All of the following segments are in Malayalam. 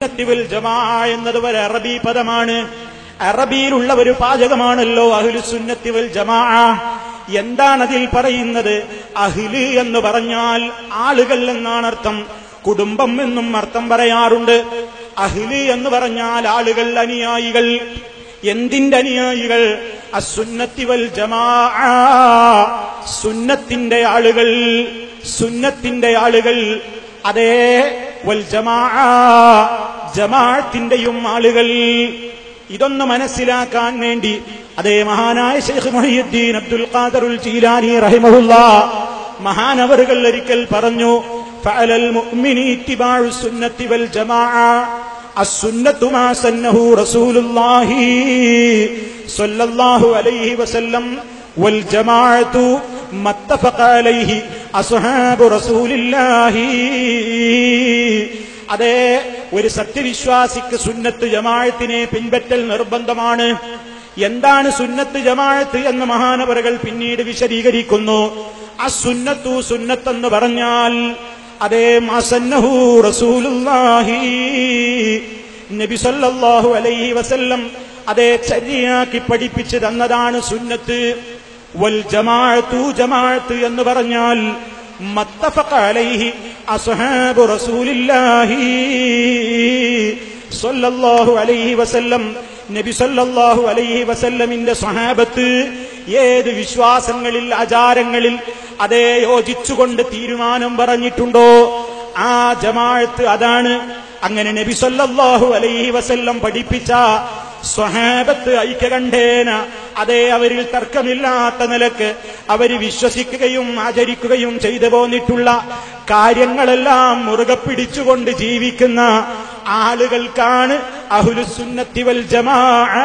സുന്നത്തി വൽ ജമാ എന്നത് ഒരു അറബി പദമാണ് അറബിയിലുള്ള ഒരു പാചകമാണല്ലോ അഹ്ലു സുന്നത്തി വൽ ജമാ എന്താണ് അതിൽ പറയുന്നത് അഹില് എന്ന് പറഞ്ഞാൽ ആളുകൾ എന്നാണ് അർത്ഥം കുടുംബം എന്നും അർത്ഥം പറയാറുണ്ട് അഹില് എന്ന് പറഞ്ഞാൽ ആളുകൾ അനുയായികൾ എന്തിന്റെ അനുയായികൾ അസുന്നത്തി വൽ ജമാ സുന്നത്തിന്റെ ആളുകൾ സുന്നത്തിന്റെ ആളുകൾ അതേ വൽ ജമാ ജമാഅത്തിന്റെയും ആളുകൾ ഇതൊന്ന് മനസ്സിലാക്കാൻ വേണ്ടി അതേ മഹാനായ ഷെയ്ഖ് മൊഹിയുദ്ദീൻ അബ്ദുൽ ഖാദറുൽ ജീലാനി റഹിമഹുല്ല മഹാനവറുകൾ ഒരിക്കൽ പറഞ്ഞു ഫഅലൽ മുഅ്മിനി ഇത്തിബാഉ സുന്നത്തി വൽ ജമാഅ السنة ما سنه رسول الله صلى الله عليه وسلم والجماعة ما اتفق عليه أصحاب رسول الله അതെ ഒരു സത്യവിശ്വാസിക്ക് സുന്നത്ത് ജമാഴത്തിനെ പിൻപറ്റൽ നിർബന്ധമാണ് എന്താണ് സുന്നത്ത് ജമാഴത്ത് എന്ന് മഹാനവറുകൾ പിന്നീട് വിശദീകരിക്കുന്നു ആ സുന്നത്തു സുന്നത്തെന്ന് പറഞ്ഞാൽ അതേ മാസന്നഹു റസൂലുള്ളാഹി നബി സല്ലല്ലാഹു അലൈഹി വസല്ലം അതേ ചര്യയാക്കി പഠിപ്പിച്ചു തന്നതാണ് സുന്നത്ത് വൽ ജമാഅത്തു ജമാഅത്ത് എന്ന് പറഞ്ഞാൽ മത്തഫഖ അലൈഹി അസ്ഹാബു റസൂലില്ലാഹി സല്ലല്ലാഹു അലൈഹി വസല്ലം നബി സല്ലല്ലാഹു അലൈഹി വസല്ലമിന്റെ സ്വഹാബത്ത് ഏത് വിശ്വാസങ്ങളിൽ ആചാരങ്ങളിൽ അതേ യോജിച്ചുകൊണ്ട് തീരുമാനം പറഞ്ഞിട്ടുണ്ടോ ആ ജമാഅത്ത് അതാണ് അങ്ങനെ നബി സല്ലല്ലാഹു അലൈഹി വസല്ലം പഠിപ്പിച്ച സ്വഹാബത്ത് ഐക്യകണ്ഠേന അതേ അവരിൽ തർക്കമില്ലാത്ത നിലക്ക് അവർ വിശ്വസിക്കുകയും ആചരിക്കുകയും ചെയ്തു പോന്നിട്ടുള്ള കാര്യങ്ങളെല്ലാം മുറുകെ പിടിച്ചുകൊണ്ട് ജീവിക്കുന്ന ആളുകൾക്കാണ് അഹുലുസുന്നത്തി വൽ ജമാ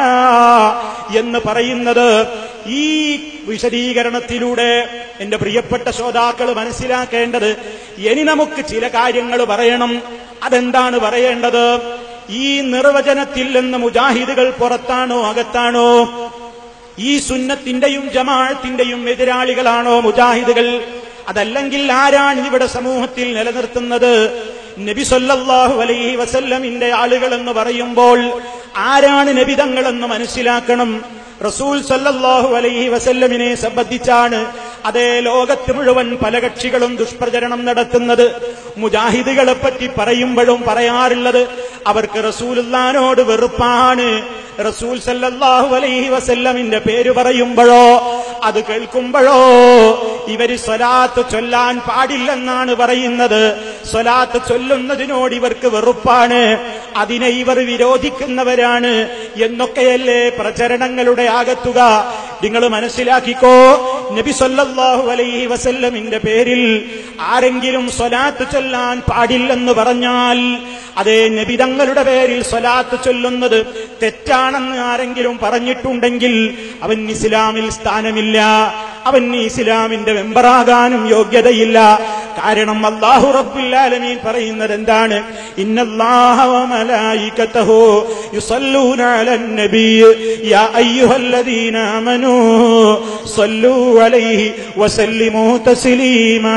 എന്ന് പറയുന്നത് ഈ വിശദീകരണത്തിലൂടെ എന്റെ പ്രിയപ്പെട്ട ശ്രോതാക്കൾ മനസ്സിലാക്കേണ്ടത് ഇനി നമുക്ക് ചില കാര്യങ്ങൾ പറയണം അതെന്താണ് പറയേണ്ടത് ഈ നിർവചനത്തിൽ നിന്ന് മുജാഹിദുകൾ പുറത്താണോ അകത്താണോ ഈ സുന്നത്തിന്റെയും ജമാഅത്തിന്റെയും എതിരാളികളാണോ മുജാഹിദുകൾ അതല്ലെങ്കിൽ ആരാണ് ഇവിടെ സമൂഹത്തിൽ നിലനിർത്തുന്നത് നബി സല്ലല്ലാഹു അലൈഹി വസല്ലമിന്റെ ആളുകൾ എന്ന് പറയുമ്പോൾ ആരാണ് നബിതങ്ങളെന്ന് മനസ്സിലാക്കണം റസൂൽ സല്ലല്ലാഹു അലൈഹി വസല്ലമിനെ സംബന്ധിച്ചാണ് അതേ ലോകത്ത് മുഴുവൻ പല കക്ഷികളും ദുഷ്പ്രചരണം നടത്തുന്നത് മുജാഹിദുകളെ പറ്റി പറയുമ്പോഴും പറയാറുള്ളത് അവർക്ക് റസൂലുള്ളാനോട് വെറുപ്പാണ് റസൂൽ സല്ലല്ലാഹു അലൈഹി വസല്ലമിന്റെ പേര് പറയുമ്പോഴോ അത് കേൾക്കുമ്പോഴോ ഇവര് സ്വലാത്ത് ചൊല്ലാൻ പാടില്ലെന്നാണ് പറയുന്നത് സ്വലാത്ത് ചൊല്ലുന്നതിനോട് ഇവർക്ക് വെറുപ്പാണ് അതിനെ ഇവർ വിരോധിക്കുന്നവരാണ് എന്നൊക്കെയല്ലേ പ്രചരണങ്ങളുടെ ആകത്തുക നിങ്ങൾ മനസ്സിലാക്കിക്കോ നബി സല്ലല്ലാഹു അലൈഹി വസല്ലമിന്റെ പേരിൽ ആരെങ്കിലും സ്വലാത്ത് ചൊല്ലാൻ പാടില്ലെന്ന് പറഞ്ഞാൽ അതേ നബി തങ്ങളുടെ പേരിൽ സ്വലാത്ത് ചൊല്ലുന്നത് തെറ്റാണെന്ന് ആരെങ്കിലും പറഞ്ഞിട്ടുണ്ടെങ്കിൽ അവൻ ഇസ്ലാമിൽ സ്ഥാനമില്ല അവൻ ഇസ്ലാമിന്റെ മെമ്പറാകാനും യോഗ്യതയില്ല കാരണം അള്ളാഹു റബ്ബുല്ലാലമീൻ പറയുന്നത് എന്താണ് ഇന്നല്ലാഹ വമലായികതഹു യുസല്ലൂന അലൻ നബിയ്യ് യാ അയ്യുഹല്ലദീന ആമനൂ സല്ലൂ അലൈഹി വസല്ലിമൂ തസ്ലീമാ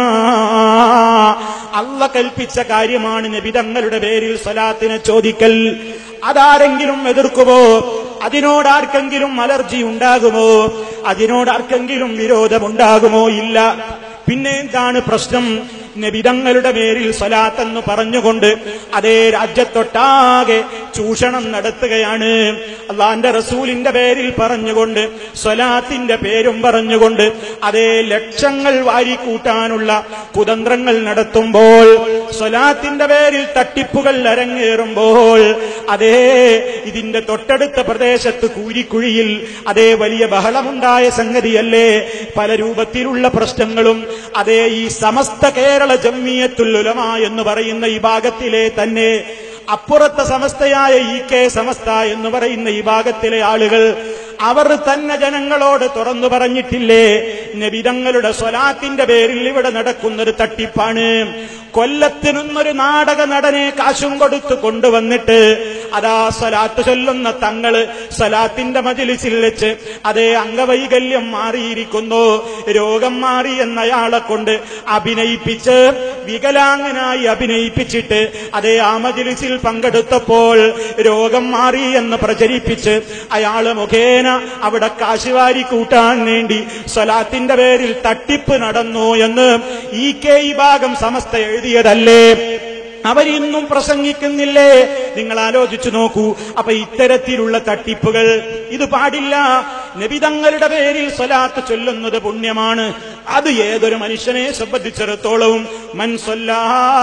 അല്ല കൽപ്പിച്ച കാര്യമാണ് നബി തങ്ങളുടെ പേരിൽ സ്വലാത്തിനെ ചോദിക്കൽ അതാരെങ്കിലും എതിർക്കുമോ അതിനോടാർക്കെങ്കിലും അലർജി ഉണ്ടാകുമോ അതിനോടാർക്കെങ്കിലും വിരോധമുണ്ടാകുമോ ഇല്ല പിന്നെ എന്താണ് പ്രശ്നം നബിതങ്ങളുടെ പേരിൽ സ്വലാത്തെന്ന് പറഞ്ഞുകൊണ്ട് അതേ രാജ്യത്തൊട്ടാകെ ചൂഷണം നടത്തുകയാണ് അള്ളാന്റെ റസൂലിന്റെ പേരിൽ പറഞ്ഞുകൊണ്ട് സ്വലാത്തിന്റെ പേരും പറഞ്ഞുകൊണ്ട് അതേ ലക്ഷങ്ങൾ വാരിക്കൂട്ടാനുള്ള കുതന്ത്രങ്ങൾ നടത്തുമ്പോൾ സ്വലാത്തിന്റെ പേരിൽ തട്ടിപ്പുകൾ അരങ്ങേറുമ്പോൾ അതേ ഇതിന്റെ തൊട്ടടുത്ത പ്രദേശത്ത് കൂരിക്കുഴിയിൽ അതേ വലിയ ബഹളമുണ്ടായ സംഗതിയല്ലേ പല രൂപത്തിലുള്ള പ്രശ്നങ്ങളും അതേ ഈ സമസ്ത കേരള ജമ്മിയത്തുൽ ഉലമ എന്ന് പറയുന്ന ഈ ഭാഗത്തിലെ തന്നെ അപ്പുറത്തെ സമസ്തയായ ഈ കെ സമസ്ത എന്ന് പറയുന്ന ഈ ഭാഗത്തിലെ ആളുകൾ അവർ തന്നെ ജനങ്ങളോട് തുറന്നു പറഞ്ഞിട്ടില്ലേ നബിതങ്ങളുടെ സ്വലാത്തിന്റെ പേരിൽ ഇവിടെ നടക്കുന്നൊരു തട്ടിപ്പാണ് കൊല്ലത്തിനൊന്നൊരു നാടക നടനെ കാശും കൊടുത്ത് കൊണ്ടുവന്നിട്ട് അതാ സ്വലാത്ത് ചൊല്ലുന്ന തങ്ങള് സ്വലാത്തിന്റെ മജിലിസിൽ വെച്ച് അതേ അംഗവൈകല്യം മാറിയിരിക്കുന്നു രോഗം മാറി എന്നയാളെ കൊണ്ട് അഭിനയിപ്പിച്ച് വികലാംഗനായി അഭിനയിപ്പിച്ചിട്ട് അതേ ആ മജിലിസിൽ പങ്കെടുത്തപ്പോൾ രോഗം മാറി എന്ന് പ്രചരിപ്പിച്ച് അയാള് മുഖേന അവിടെ കാശുവാരി കൂട്ടാൻ വേണ്ടി സ്വലാത്തിന്റെ പേരിൽ തട്ടിപ്പ് നടന്നു എന്ന് ഈ കെ ഈ ഭാഗം സമസ്ത എഴുതിയതല്ലേ അവരിന്നും പ്രസംഗിക്കുന്നില്ലേ നിങ്ങൾ ആലോചിച്ചു നോക്കൂ അപ്പൊ ഇത്തരത്തിലുള്ള തട്ടിപ്പുകൾ ഇത് പാടില്ല നബിതങ്ങളുടെ പേരിൽ സ്വലാത്ത് ചൊല്ലുന്നത് പുണ്യമാണ് അത് ഏതൊരു മനുഷ്യനെ സംബന്ധിച്ചിടത്തോളവും മൻ സ്വല്ലാ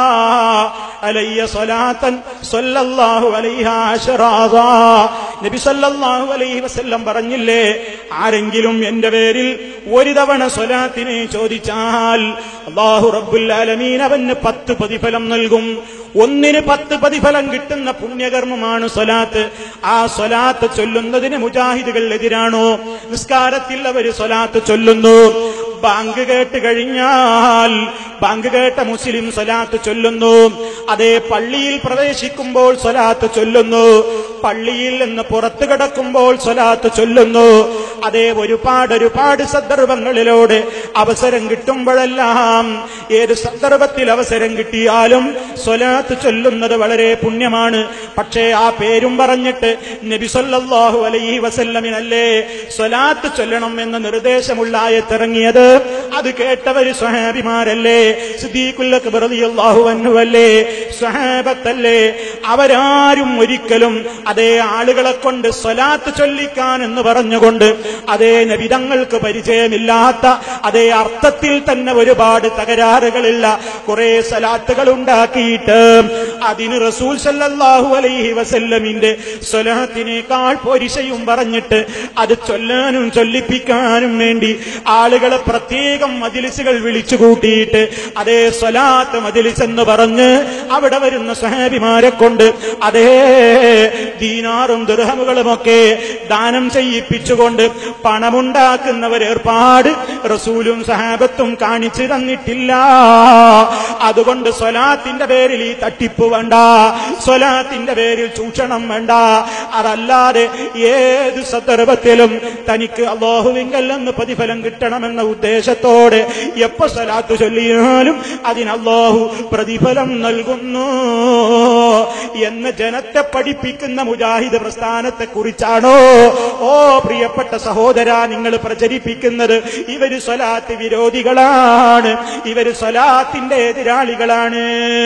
അലയ്യ സ്വലാത്തൻ സ്വല്ലല്ലാഹു അലൈഹ അശറാദാ നബി സല്ലല്ലാഹു അലൈഹി വസല്ലം പറഞ്ഞില്ലേ ആരെങ്കിലും എന്റെ പേരിൽ ഒരു തവണ സ്വലാത്തിനെ ചോദിച്ചാൽ അള്ളാഹു റബ്ബുൽ ആലമീൻ അവന് പത്ത് പ്രതിഫലം നൽകും ഒന്നിന് പത്ത് പ്രതിഫലം കിട്ടുന്ന പുണ്യകർമ്മമാണ് സ്വലാത്ത് ആ സ്വലാത്ത് ചൊല്ലുന്നതിന് മുജാഹിദുകൾ എതിരാണോ നിസ്കാരത്തിൽ അവര് സ്വലാത്ത് ചൊല്ലുന്നു ബാങ്ക് കേട്ട് കഴിഞ്ഞാൽ ബാങ്ക് കേട്ട മുസ്ലിം സ്വലാത്ത് ചൊല്ലുന്നു അതേ പള്ളിയിൽ പ്രവേശിക്കുമ്പോൾ സ്വലാത്ത് ചൊല്ലുന്നു പള്ളിയിൽ നിന്ന് പുറത്തു കിടക്കുമ്പോൾ സ്വലാത്ത് ചൊല്ലുന്നു അതേ ഒരുപാട് ഒരുപാട് സന്ദർഭങ്ങളിലൂടെ അവസരം കിട്ടുമ്പോഴെല്ലാം ഏത് സന്ദർഭത്തിൽ അവസരം കിട്ടിയാലും സ്വലാത്ത് ചൊല്ലുന്നത് വളരെ പുണ്യമാണ് പക്ഷേ ആ പേരും പറഞ്ഞിട്ട് നബി സല്ലല്ലാഹു അലൈഹി വസല്ലമിനല്ലേ സ്വലാത്ത് ചൊല്ലണം എന്ന നിർദ്ദേശമുള്ള ആയത്തിറങ്ങിയത് അത് കേട്ടവര് സ്വഹാബിമാരല്ലേ സിദ്ദീഖുല്ലക്ക് റളിയല്ലാഹു അൻഹു അല്ലേ സ്വഹാബത്തല്ലേ അവരാരും ഒരിക്കലും അതേ ആളുകളെ കൊണ്ട് സ്വലാത്ത് ചൊല്ലിക്കാൻ എന്ന് പറഞ്ഞുകൊണ്ട് അതേ നബിതങ്ങൾക്ക് പരിചയമില്ലാത്ത അതേ അർത്ഥത്തിൽ തന്നെ ഒരുപാട് തകരാറുകളില്ല കുറെ സലാത്തുകൾ ഉണ്ടാക്കിയിട്ട് അതിന് റസൂൽ സല്ലല്ലാഹു അലൈഹി വസല്ലമിന്റെ സ്വലാത്തിനേക്കാൾ പൊരിശയും പറഞ്ഞിട്ട് അത് ചൊല്ലാനും ചൊല്ലിപ്പിക്കാനും വേണ്ടി ആളുകളെ പ്രത്യേകം മജിലിസുകൾ വിളിച്ചു കൂട്ടിയിട്ട് അതേ സ്വലാത്ത് മജിലിസ് എന്ന് പറഞ്ഞ് അവിടെ വരുന്ന സഹാബിമാരെ കൊണ്ട് അതേ ദീനാറും ദുർഹമുകളുമൊക്കെ ദാനം ചെയ്യിപ്പിച്ചുകൊണ്ട് പണമുണ്ടാക്കുന്നവർ ഏർപ്പാട് റസൂലും സഹാബത്തും കാണിച്ചു തന്നിട്ടില്ല അതുകൊണ്ട് സ്വലാത്തിന്റെ പേരിൽ ഈ തട്ടിപ്പ് വേണ്ട സ്വലാത്തിന്റെ പേരിൽ ചൂഷണം വേണ്ട അതല്ലാതെ ഏത് സന്ദർഭത്തിലും തനിക്ക് അള്ളാഹുവിങ്കൽ നിന്ന് പ്രതിഫലം കിട്ടണമെന്ന ഉദ്ദേശത്തോടെ എപ്പോ സ്വലാത്ത് ചൊല്ലിയാലും അതിന് അള്ളാഹു പ്രതിഫലം നൽകുന്നു എന്ന് ജനത്തെ പഠിപ്പിക്കുന്ന മുജാഹിദ് പ്രസ്ഥാനത്തെ കുറിച്ചാണോ ഓ പ്രിയപ്പെട്ട സഹോദര നിങ്ങൾ പ്രചരിപ്പിക്കുന്നത് ഇവര് സ്വലാത്ത് വിരോധികളാണ് ഇവര് സ്വലാത്തിന്റെ എതിരാളികളാണ്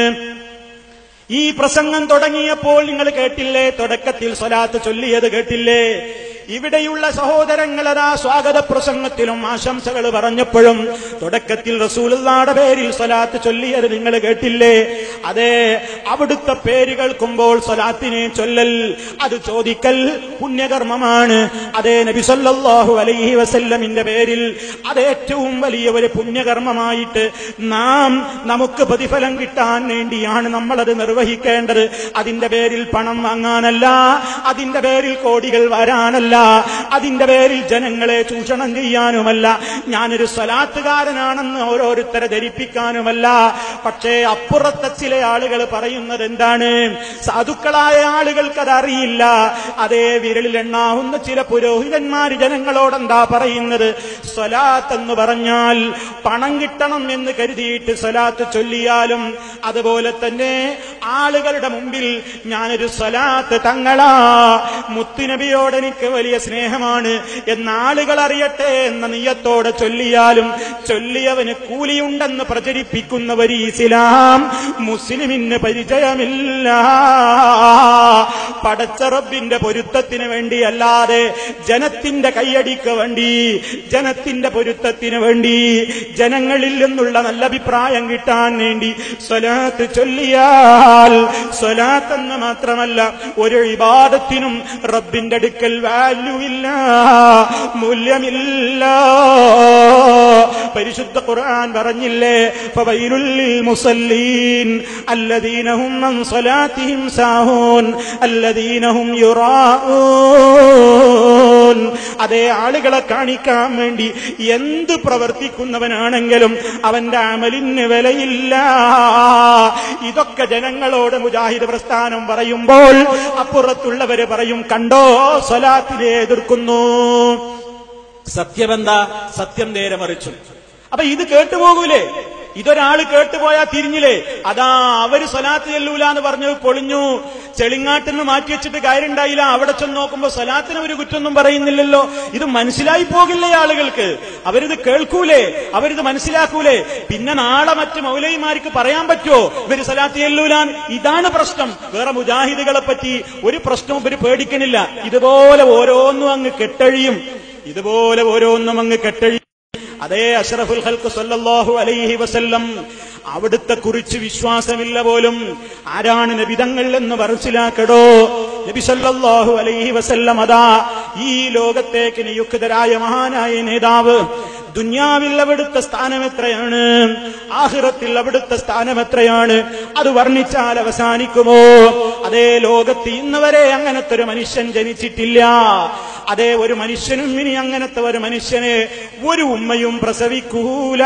ഈ പ്രസംഗം തുടങ്ങിയപ്പോൾ നിങ്ങൾ കേട്ടില്ലേ തുടക്കത്തിൽ സ്വലാത്ത് ചൊല്ലിയത് കേട്ടില്ലേ ഇവിടെയുള്ള സഹോദരങ്ങൾ അതാ സ്വാഗത പ്രസംഗത്തിലും ആശംസകൾ പറഞ്ഞപ്പോഴും തുടക്കത്തിൽ റസൂലുള്ളാടെ പേരിൽ സ്വലാത്ത് ചൊല്ലിയത് നിങ്ങൾ കേട്ടില്ലേ അതെ അവിടുത്തെ പേര് കേൾക്കുമ്പോൾ സ്വലാത്തിനെ ചൊല്ലൽ അത് ചോദിക്കൽ പുണ്യകർമ്മമാണ് അതേ നബി സല്ലല്ലാഹു അലൈഹി വസല്ലമിന്റെ പേരിൽ അത് ഏറ്റവും വലിയ ഒരു പുണ്യകർമ്മമായിട്ട് നാം നമുക്ക് പ്രതിഫലം കിട്ടാൻ വേണ്ടിയാണ് നമ്മളത് നിർവഹിക്കേണ്ടത് അതിന്റെ പേരിൽ പണം വാങ്ങാനല്ല അതിന്റെ പേരിൽ കോടികൾ വരാനല്ല അതിന്റെ പേരിൽ ജനങ്ങളെ ചൂഷണം ചെയ്യാനുമല്ല ഞാനൊരു സ്വലാത്തുകാരനാണെന്ന് ഓരോരുത്തരെ ധരിപ്പിക്കാനുമല്ല പക്ഷേ അപ്പുറത്തെ ചില ആളുകൾ പറയുന്നത് എന്താണ് സാധുക്കളായ ആളുകൾക്ക് അത് അറിയില്ല അതേ വിരലിൽ എണ്ണാവുന്ന ചില പുരോഹിതന്മാര് ജനങ്ങളോടെന്താ പറയുന്നത് സ്വലാത്ത് എന്ന് പറഞ്ഞാൽ പണം കിട്ടണം എന്ന് കരുതിയിട്ട് സ്വലാത്ത് ചൊല്ലിയാലും അതുപോലെ തന്നെ ആളുകളുടെ മുമ്പിൽ ഞാനൊരു സ്വലാത്ത് തങ്ങളാ മുത്തുനബിയോട് എനിക്ക് വലിയ സ്നേഹമാണ് എന്ന് ആളുകൾ അറിയട്ടെ എന്ന നീയത്തോടെ ചൊല്ലിയാലും ചൊല്ലിയവന് കൂലിയുണ്ടെന്ന് പ്രചരിപ്പിക്കുന്നവർ ഈ ഇസ്ലാം മുസ്ലിമിന് പരിചയമില്ല പടച്ചറബിന്റെ പൊരുത്തത്തിന് വേണ്ടി അല്ലാതെ ജനത്തിന്റെ കൈയടിക്ക് വേണ്ടി ജനത്തിന്റെ പൊരുത്തത്തിന് വേണ്ടി ജനങ്ങളിൽ നിന്നുള്ള നല്ല അഭിപ്രായം കിട്ടാൻ വേണ്ടി സ്വലാത്ത് ചൊല്ലിയാൽ സ്വലാത്ത് എന്ന് മാത്രമല്ല ഒരു ഇബാദത്തിനും റബ്ബിന്റെ അടുക്കൽ വാല്യൂ ഇല്ല മൂല്യമില്ല പരിശുദ്ധ ഖുർആൻ പറഞ്ഞില്ലേ ഫവൈലുൽ മുസല്ലീൻ الذين هم عن صلاتهم ساهون الذين വല്ലദീനഹും യുറാഊൻ അതേ ആളുകളെ കാണിക്കാൻ വേണ്ടി എന്ത് പ്രവർത്തിക്കുന്നവനാണെങ്കിലും അവന്റെ അമലിന് വിലയില്ല ഇതൊക്കെ ജനങ്ങളോട് മുജാഹിദ് പ്രസ്ഥാനം പറയുമ്പോൾ അപ്പുറത്തുള്ളവര് പറയും കണ്ടോ സ്വലാത്തിനെ എതിർക്കുന്നു സത്യമെന്താ സത്യം നേരെ മറിച്ചു അപ്പൊ ഇത് കേട്ടുപോകൂലേ ഇതൊരാള് കേട്ടുപോയാൽ തിരിഞ്ഞില്ലേ അതാ അവര് സ്വലാത്ത് ചെല്ലൂല എന്ന് പറഞ്ഞു പൊളിഞ്ഞു ചെളിങ്ങാട്ടിൽ നിന്ന് മാറ്റി വെച്ചിട്ട് കാര്യമുണ്ടായില്ല അവിടെ ചെന്ന് നോക്കുമ്പോ സ്വലാത്തിന് ഒരു കുറ്റൊന്നും പറയുന്നില്ലല്ലോ ഇത് മനസ്സിലായി പോകില്ലേ ആളുകൾക്ക് അവരിത് കേൾക്കൂലേ അവരിത് മനസ്സിലാക്കൂലേ പിന്നെ നാളെ മറ്റ് മൗലൈമാർക്ക് പറയാൻ പറ്റുമോ ഇവര് സ്വലാത്ത് ചെല്ലൂലാൻ ഇതാണ് പ്രശ്നം വേറെ മുജാഹിദുകളെ പറ്റി ഒരു പ്രശ്നവും ഇവര് പേടിക്കണില്ല ഇതുപോലെ ഓരോന്നും അങ്ങ് കെട്ടഴിയും ഇതുപോലെ ഓരോന്നും അങ്ങ് കെട്ടഴി അതേ അഷറഫുൽ ഹൽക്ക് സല്ലല്ലാഹു അലൈഹി വസല്ലം അവിടുത്തെ കുറിച്ച് വിശ്വാസമില്ല പോലും ആരാണ് നബിതങ്ങൾ എന്ന് മനസ്സിലാക്കടോ നബി സല്ലല്ലാഹു അലൈഹി വസല്ലം അതാ ഈ ലോകത്തേക്ക് നിയുക്തരായ മഹാനായ നേതാവ് ദുന്യാവിൽ അവിടുത്തെ സ്ഥാനം എത്രയാണ് ആഹിറത്തിൽ അവിടുത്തെ സ്ഥാനം എത്രയാണ് അത് വർണ്ണിച്ചാൽ അവസാനിക്കുമോ അതേ ലോകത്ത് ഇന്ന് വരെ അങ്ങനത്തെ ഒരു മനുഷ്യൻ ജനിച്ചിട്ടില്ല അതേ ഒരു മനുഷ്യനും ഇനി അങ്ങനത്തെ ഒരു മനുഷ്യനെ ഒരു ഉമ്മയും പ്രസവിക്കൂല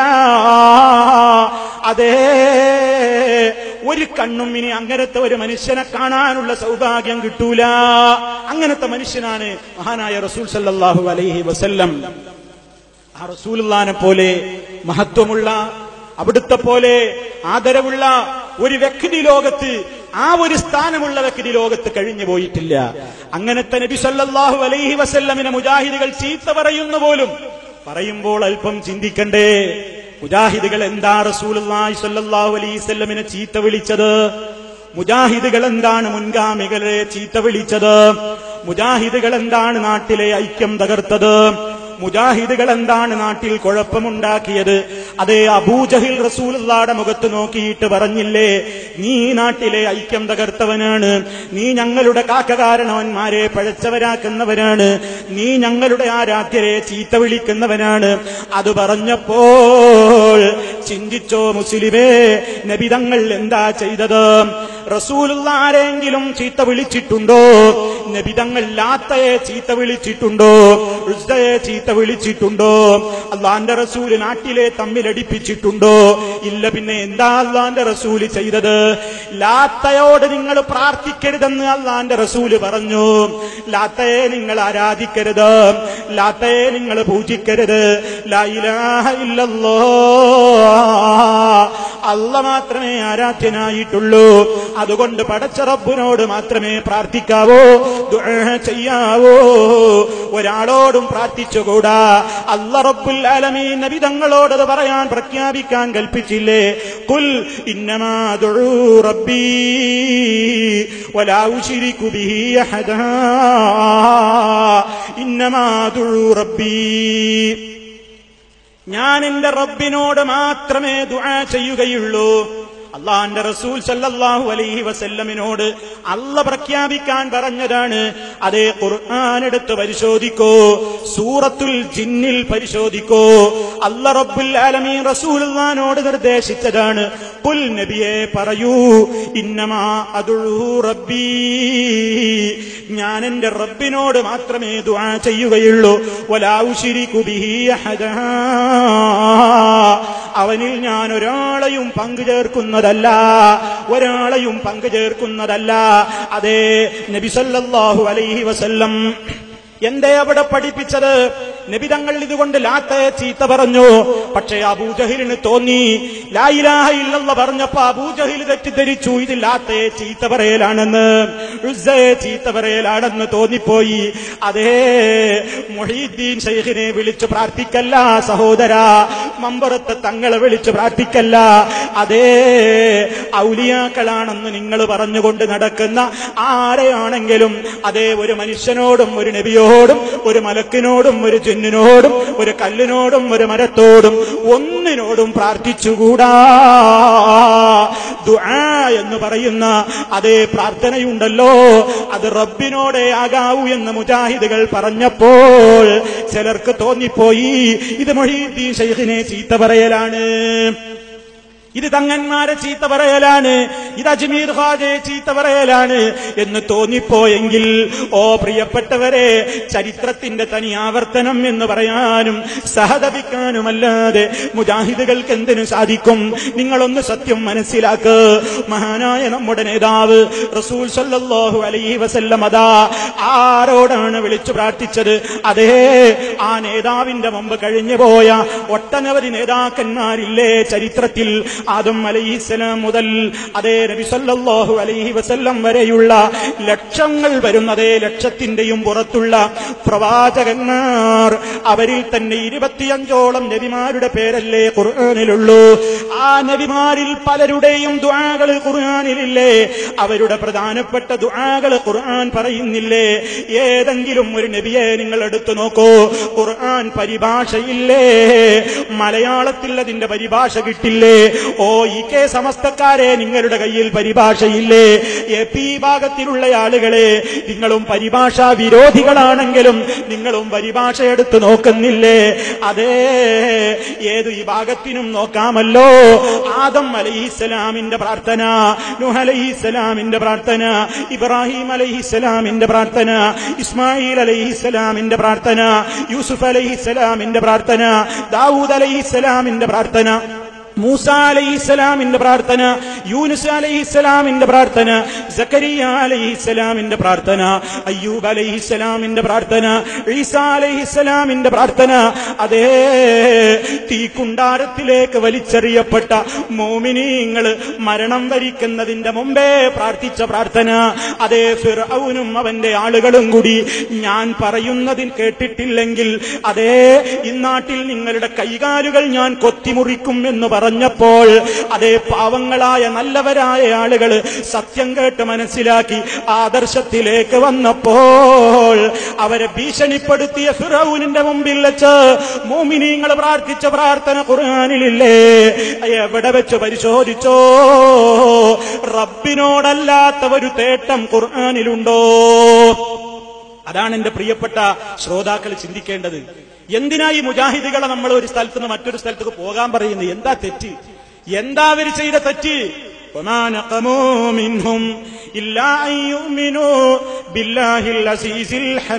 അതേ ഒരു കണ്ണും ഇനി അങ്ങനത്തെ ഒരു മനുഷ്യനെ കാണാനുള്ള സൗഭാഗ്യം കിട്ടൂല അങ്ങനത്തെ മനുഷ്യനാണ് മഹാനായ റസൂൽ സല്ലല്ലാഹു അലൈഹി വസല്ലം ആ റസൂലുള്ളാനെ പോലെ മഹത്വമുള്ള അവിടുത്തെ പോലെ ആദരവുള്ള ഒരു വ്യക്തി ലോകത്ത് ആ ഒരു സ്ഥാനമുള്ള വ്യക്തി ലോകത്ത് കഴിഞ്ഞു പോയിട്ടില്ല അങ്ങനത്തെ നബി സല്ലല്ലാഹു അലൈഹി വസല്ലമിനെ മുജാഹിദുകൾ ചീത്ത പറയുന്നു പോലും പറയുമ്പോൾ അല്പം ചിന്തിക്കണ്ടേ മുജാഹിദുകൾ എന്താ റസൂലുള്ളാഹി സ്വല്ലല്ലാഹു അലൈഹി വസല്ലമിനെ ചീത്ത വിളിച്ചത് മുജാഹിദുകൾ എന്താണ് മുൻഗാമികളെ ചീത്ത വിളിച്ചത് മുജാഹിദുകൾ എന്താണ് നാട്ടിലെ ഐക്യം തകർത്തത് മുജാഹിദുകൾ എന്താണ് നാട്ടിൽ കുഴപ്പമുണ്ടാക്കിയത് അതേ അബൂജഹിൽ റസൂലുള്ളാടെ മുഖത്ത് നോക്കിയിട്ട് പറഞ്ഞില്ലേ നീ നാട്ടിലെ ഐക്യം തകർത്തവനാണ് നീ ഞങ്ങളുടെ കാക്കകാരണവന്മാരെ പഴച്ചവരാക്കുന്നവനാണ് നീ ഞങ്ങളുടെ ആരാധ്യരെ ചീത്ത വിളിക്കുന്നവനാണ് അത് പറഞ്ഞപ്പോൾ ചിന്തിച്ചോ മുസ്ലിമേ നബിതങ്ങൾ എന്താ ചെയ്തത് റസൂലുള്ള ആരെങ്കിലും ചീത്ത വിളിച്ചിട്ടുണ്ടോ നബിതങ്ങൾ ലാത്തയെ ചീത്ത വിളിച്ചിട്ടുണ്ടോ ഉസ്തയെ ചീത്ത വിളിച്ചിട്ടുണ്ടോ അള്ളാന്റെ റസൂല് നാട്ടിലെ തമ്മിലടിപ്പിച്ചിട്ടുണ്ടോ ഇല്ല പിന്നെ എന്താ അള്ളാന്റെ റസൂല് ചെയ്തത് ലാത്തയോട് നിങ്ങൾ പ്രാർത്ഥിക്കരുതെന്ന് അള്ളാന്റെ റസൂല് പറഞ്ഞു ലാത്തയെ നിങ്ങൾ ആരാധിക്കരുത് ലാത്തയെ നിങ്ങൾ പൂജിക്കരുത് ലാ ഇലാഹ ഇല്ലല്ലോ അല്ല മാത്രമേ ആരാധ്യനായിട്ടുള്ളൂ അതുകൊണ്ട് പടച്ച റബ്ബിനോട് മാത്രമേ പ്രാർത്ഥിക്കാവോ ദുആ ചെയ്യാവോ ഒരാളോടും പ്രാർത്ഥിച്ചുകൂടാ അല്ല റബ്ബുൽ ആലമീൻ നബി തങ്ങളോടത് പറയാൻ പ്രഖ്യാപിക്കാൻ കൽപ്പിച്ചില്ലേ കുൽ ഇന്നമാ ദുഊ റബ്ബി വലാ ഉശ്രികു ബിഹി അഹദാ ഇന്നമാ ദുഊ റബ്ബി ഞാൻ എന്റെ റബ്ബിനോട് മാത്രമേ ദുആ ചെയ്യുകയുള്ളൂ അള്ളാന്റെ റസൂൽ സല്ലല്ലാഹു അലൈഹി വസല്ലമിനോട് അല്ല പ്രഖ്യാപിക്കാൻ പറഞ്ഞതാണ് അതേ ഖുർആൻ എടുത്ത് പരിശോധിക്കോ സൂറത്തുൽ ജിന്നിൽ പരിശോധിക്കോ അല്ല റബ്ബുൽ ആലമീൻ റസൂലുള്ളാനോട് നിർദ്ദേശിച്ചതാണ് പുൽ നബിയെ പറയൂ ഇന്നമാ അദുഊ റബ്ബീ ഞാൻ എന്റെ റബ്ബിനോട് മാത്രമേ ദുആ ചെയ്യുകയുള്ളൂ വലാ ഉശ്രികു ബിഹി അഹദാ അവനിൽ ഞാൻ ഒരാളെയും പങ്കു ചേർക്കുന്നതല്ല ഒരാളെയും പങ്കു ചേർക്കുന്നതല്ല അതേ നബി സല്ലല്ലാഹു അലൈഹി വസല്ലം എന്തേ അവിടെ പഠിപ്പിച്ചത് നബിതങ്ങൾ ഇതുകൊണ്ട് ലാത്തയെ ചീത്ത പറഞ്ഞു പക്ഷേ അബൂജഹിലിന് തോന്നി ലായിലാഹ ഇല്ലെന്ന് പറഞ്ഞപ്പോ അബൂജഹിൽ തെറ്റിദ്ധരിച്ചു ഇത് ലാത്തയെ ചീത്ത പറയലാണെന്ന് ഉസ്സയെ ചീത്ത പറയലാണെന്ന് തോന്നിപ്പോയി അതേ മൊഹീദ്ദീൻ ഷെയ്ഖിനെ വിളിച്ചു പ്രാർത്ഥിക്കല്ല സഹോദര മമ്പുറത്ത് തങ്ങളെ വിളിച്ചു പ്രാർത്ഥിക്കല്ല അതേ ഔലിയാക്കളാണെന്ന് നിങ്ങൾ പറഞ്ഞുകൊണ്ട് നടക്കുന്ന ആരെയാണെങ്കിലും അതേ ഒരു മനുഷ്യനോടും ഒരു നബിയോടും ഒരു മലക്കിനോടും ഒരു ജിന്നിനോടും ഒരു കല്ലിനോടും ഒരു മരത്തോടും ഒന്നിനോടും പ്രാർത്ഥിച്ചുകൂടാ ദുആ എന്ന് പറയുന്ന അതേ പ്രാർത്ഥനയുണ്ടല്ലോ അത് റബ്ബിനോടെ ആകാവൂ എന്ന് മുജാഹിദുകൾ പറഞ്ഞപ്പോൾ ചിലർക്ക് തോന്നിപ്പോയി ഇത് മൊഹീദ്ദീൻ ഷെയ്ഖിനെ ചീത്ത പറയലാണ് ഇത് തങ്ങന്മാരെ ചീത്ത പറയലാണ് ഇത് അജ്മീർ ഖാജയെ ചീത്ത പറയലാണ് എന്ന് തോന്നിപ്പോയെങ്കിൽ ഓ പ്രിയപ്പെട്ടവരെ ചരിത്രത്തിന്റെ തനി ആവർത്തനം എന്ന് പറയാനും സഹതപിക്കാനുമല്ലാതെ മുജാഹിദുകൾക്ക് എന്തിനു സാധിക്കും നിങ്ങളൊന്ന് സത്യം മനസ്സിലാക്ക് മഹാനായ നമ്മുടെ നേതാവ് റസൂൽ സല്ലല്ലാഹു അലൈഹി വസല്ലം അതാ ആരോടാണ് വിളിച്ചു പ്രാർത്ഥിച്ചത് അതേ ആ നേതാവിന്റെ മുമ്പ് കഴിഞ്ഞു പോയ ഒട്ടനവധി നേതാക്കന്മാരില്ലേ ചരിത്രത്തിൽ ആദം അലൈഹിസ്സലാം മുതൽ അതേ നബി സല്ലല്ലാഹു അലൈഹി വസല്ലം വരെയുള്ള ലക്ഷങ്ങൾ വരുന്നതേ ലക്ഷത്തിന്റെയും പുറത്തുള്ള പ്രവാചകന്മാർ അവരിൽ തന്നെ ഇരുപത്തിയഞ്ചോളം നബിമാരുടെ പേരല്ലേ ഖുർആനിലുള്ളൂ ആ നബിമാരിൽ പലരുടെയും ദുആകൾ ഖുർആനിലില്ലേ അവരുടെ പ്രധാനപ്പെട്ട ദുആകൾ ഖുർആൻ പറയുന്നില്ലേ ഏതെങ്കിലും ഒരു നബിയെ നിങ്ങൾ എടുത്തു നോക്കൂ ഖുർആൻ പരിഭാഷയില്ലേ മലയാളത്തിൽ അതിന്റെ പരിഭാഷ കിട്ടില്ലേ ഓ ഈ കെ സമസ്തക്കാരെ നിങ്ങളുടെ കയ്യിൽ പരിഭാഷയില്ലേ എ പി ഭാഗത്തിലുള്ള ആളുകളെ നിങ്ങളും പരിഭാഷാ വിരോധികളാണെങ്കിലും നിങ്ങളും പരിഭാഷ എടുത്ത് നോക്കുന്നില്ലേ അതേ ഏതു ഈ ഭാഗത്തിനും നോക്കാമല്ലോ ആദം അലൈഹിസ്സലാമിന്റെ പ്രാർത്ഥന നുഹ് അലൈഹിസ്സലാമിന്റെ പ്രാർത്ഥന ഇബ്രാഹിം അലൈഹിസ്സലാമിന്റെ പ്രാർത്ഥന ഇസ്മായിൽ അലൈഹിസ്സലാമിന്റെ പ്രാർത്ഥന യൂസുഫ് അലൈഹിസ്സലാമിന്റെ പ്രാർത്ഥന ദാവൂദ് അലൈഹിസ്സലാമിന്റെ പ്രാർത്ഥന മൂസ അലൈഹിസ്സലാമിന്റെ പ്രാർത്ഥന യൂനുസ് അലൈഹിസ്സലാമിന്റെ പ്രാർത്ഥന സക്കരിയ അലൈഹിസ്സലാമിന്റെ പ്രാർത്ഥന അയ്യൂബ് അലൈഹിസ്സലാമിന്റെ പ്രാർത്ഥന ഈസ അലൈഹിസ്സലാമിന്റെ പ്രാർത്ഥന അതേ തീക്കുണ്ടാരത്തിലേക്ക് വലിച്ചെറിയപ്പെട്ട മോമിനീങ്ങൾ മരണം വരിക്കുന്നതിന്റെ മുമ്പേ പ്രാർത്ഥിച്ച പ്രാർത്ഥന അതേ ഫിറൌനും അവന്റെ ആളുകളും കൂടി ഞാൻ പറയുന്നതിൽ കേട്ടിട്ടില്ലെങ്കിൽ അതേ ഇന്നാട്ടിൽ നിങ്ങളുടെ കൈകാലുകൾ ഞാൻ കൊത്തിമുറിക്കും എന്ന് പറഞ്ഞപ്പോൾ അതേ പാവങ്ങളായ നല്ലവരായ ആളുകൾ സത്യം കേട്ട് മനസ്സിലാക്കി ആദർശത്തിലേക്ക് വന്നപ്പോൾ അവരെ ഭീഷണിപ്പെടുത്തിയ ഫിറൌനിന്റെ മുമ്പിൽ വെച്ച് മോമിനീങ്ങൾ പ്രാർത്ഥിച്ച പ്രാർത്ഥന ഖുർആാനിലില്ലേ എവിടെ വെച്ച് പരിശോധിച്ചോ റബ്ബിനോടല്ലാത്ത ഒരു തേട്ടം ഖുർആാനിലുണ്ടോ അതാണ് എന്റെ പ്രിയപ്പെട്ട ശ്രോതാക്കൾ ചിന്തിക്കേണ്ടത് എന്തിനാ ഈ മുജാഹിദുകളെ നമ്മൾ ഒരു സ്ഥലത്ത് നിന്ന് മറ്റൊരു സ്ഥലത്തേക്ക് പോകാൻ പറയുന്നത് എന്താ തെറ്റ് എന്താ അവർ ചെയ്ത തെറ്റ് وما نقموا منهم إلا أن يؤمنوا بالله العزيز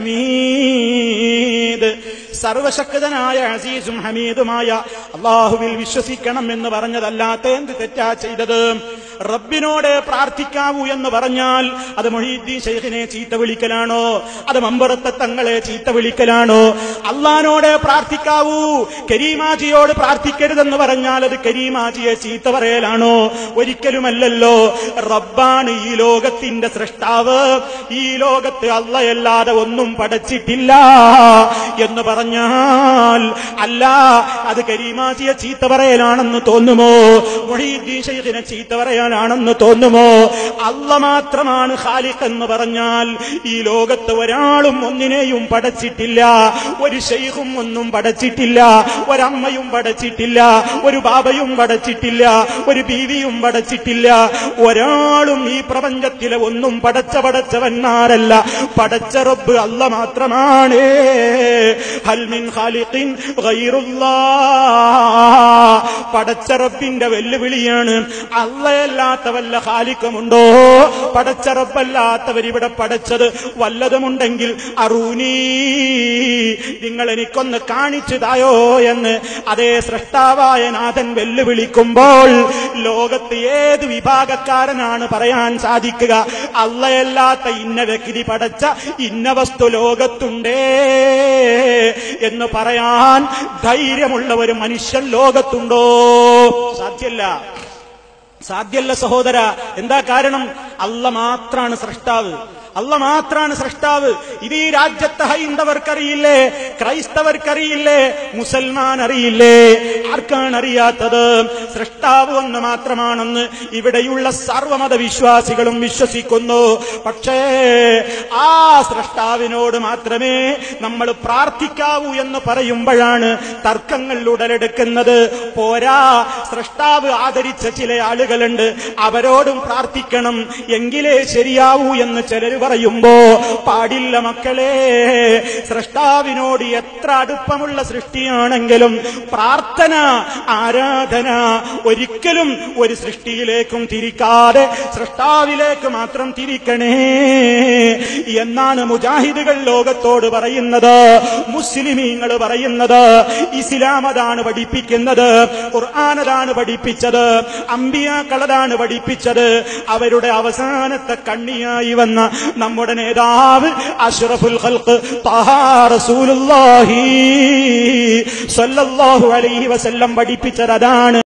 الحميد സർവശക്തനായ അസീസും ഹമീദുമായ അള്ളാഹുവിൽ വിശ്വസിക്കണം എന്ന് പറഞ്ഞതല്ലാത്ത എന്ത് തെറ്റാ ചെയ്തത് റബ്ബിനോട് പ്രാർത്ഥിക്കാവൂ എന്ന് പറഞ്ഞാൽ അത് മൊഹീദ്ദീൻ ഷെയ്ഖിനെ ചീത്ത വിളിക്കലാണോ അത് മമ്പറത്തെ തങ്ങളെ ചീത്ത വിളിക്കലാണോ അള്ളഹാനോട് പ്രാർത്ഥിക്കാവൂ കരീമാജിയോട് പ്രാർത്ഥിക്കരുതെന്ന് പറഞ്ഞാൽ അത് കരീമാജിയെ ചീത്ത പറയലാണോ ഒരിക്കലുമല്ലല്ലോ റബ്ബാണ് ഈ ലോകത്തിന്റെ സൃഷ്ടാവ് ഈ ലോകത്ത് അള്ളയല്ലാതെ ഒന്നും പടച്ചിട്ടില്ല എന്ന് പറഞ്ഞാൽ അല്ല അത് കരീമാജിയെ ചീത്ത പറയലാണെന്ന് തോന്നുമോ മൊഹീദ്ദീൻ ഷെയ്ഖിനെ ചീത്ത പറയാനാണെന്ന് തോന്നുമോ അല്ല മാത്രമാണ് ഖാലിഖ് എന്ന് പറഞ്ഞാൽ ഈ ലോകത്ത് ഒരാളും ഒന്നിനെയും പടച്ചിട്ടില്ല ഒരു ഷെയ്ഖും ഒന്നും പടച്ചിട്ടില്ല ഒരമ്മയും പടച്ചിട്ടില്ല ഒരു ബാബയും പടച്ചിട്ടില്ല ഒരു ബീവിയും പടച്ചിട്ടില്ല ഒരാളും ഈ പ്രപഞ്ചത്തിലെ ഒന്നും പടച്ച പടച്ചവന്മാരല്ല പടച്ച റബ്ബ് അല്ല മാത്രമാണ് ഹൽമിൻ ഖാലിഖിൻ ഗൈറുല്ലാ പടച്ച റബ്ബിന്റെ വെല്ലുവിളിയാണ് അള്ളയല്ലാത്ത വല്ല ഖാലിക്കുമുണ്ടോ പടച്ച റബ്ബല്ലാത്തവരിവിടെ പടച്ചത് വല്ലതുമുണ്ടെങ്കിൽ അറൂനീ നിങ്ങൾ എനിക്കൊന്ന് കാണിച്ചു തായോ എന്ന് അതേ സൃഷ്ടാവായ നാഥൻ വെല്ലുവിളിക്കുമ്പോൾ ലോകത്ത് ഏത് വിഭാഗക്കാരനാണ് പറയാൻ സാധിക്കുക അള്ളയല്ലാത്ത ഇന്ന വ്യക്തി പടച്ച ഇന്ന വസ്തു ലോകത്തുണ്ടേ എന്ന് പറയാൻ ധൈര്യമുള്ള ഒരു മനുഷ്യൻ ലോകത്തുണ്ടോ സാധ്യല്ല സാധ്യല്ല സഹോദര എന്താ കാരണം അല്ല മാത്രാണ് സൃഷ്ടാവ് അല്ല മാത്രാണ് സൃഷ്ടാവ് ഇത് ഈ രാജ്യത്തെ ഹൈന്ദവർക്കറിയില്ലേ ക്രൈസ്തവർക്കറിയില്ലേ മുസൽമാൻ അറിയില്ലേ ആർക്കാണ് അറിയാത്തത് സൃഷ്ടാവ് ഒന്ന് മാത്രമാണെന്ന് ഇവിടെയുള്ള സർവമത വിശ്വാസികളും വിശ്വസിക്കുന്നു പക്ഷേ ആ സൃഷ്ടാവിനോട് മാത്രമേ നമ്മൾ പ്രാർത്ഥിക്കാവൂ എന്ന് പറയുമ്പോഴാണ് തർക്കങ്ങൾ ഉടലെടുക്കുന്നത് പോരാ സൃഷ്ടാവ് ആദരിച്ച ചില ആളുകളുണ്ട് അവരോടും പ്രാർത്ഥിക്കണം എങ്കിലേ ശരിയാവൂ എന്ന് ചിലർ പറയുമ്പോ പാടില്ല മക്കളെ സൃഷ്ടാവിനോട് എത്ര അടുപ്പമുള്ള സൃഷ്ടിയാണെങ്കിലും പ്രാർത്ഥന ആരാധന ഒരിക്കലും ഒരു സൃഷ്ടിയിലേക്കും തിരിക്കാതെ സൃഷ്ടാവിലേക്ക് മാത്രം തിരിക്കണേ എന്നാണ് മുജാഹിദുകൾ ലോകത്തോട് പറയുന്നത് മുസ്ലിമീങ്ങൾ പറയുന്നത് ഇസ്ലാം അതാണ് പഠിപ്പിക്കുന്നത് ഖുർആൻ അതാണ് പഠിപ്പിച്ചത് അമ്പിയാക്കളതാണ് പഠിപ്പിച്ചത് അവരുടെ അവസാനത്തെ കണ്ണിയായി വന്ന നമ്മുടെ നേതാവ് അഷ്റഫുൽ ഖൽഖ് തഹാ റസൂലുള്ളാഹി സ്വല്ലല്ലാഹു അലൈഹി വസല്ലം പഠിപ്പിച്ചത് അതാണ്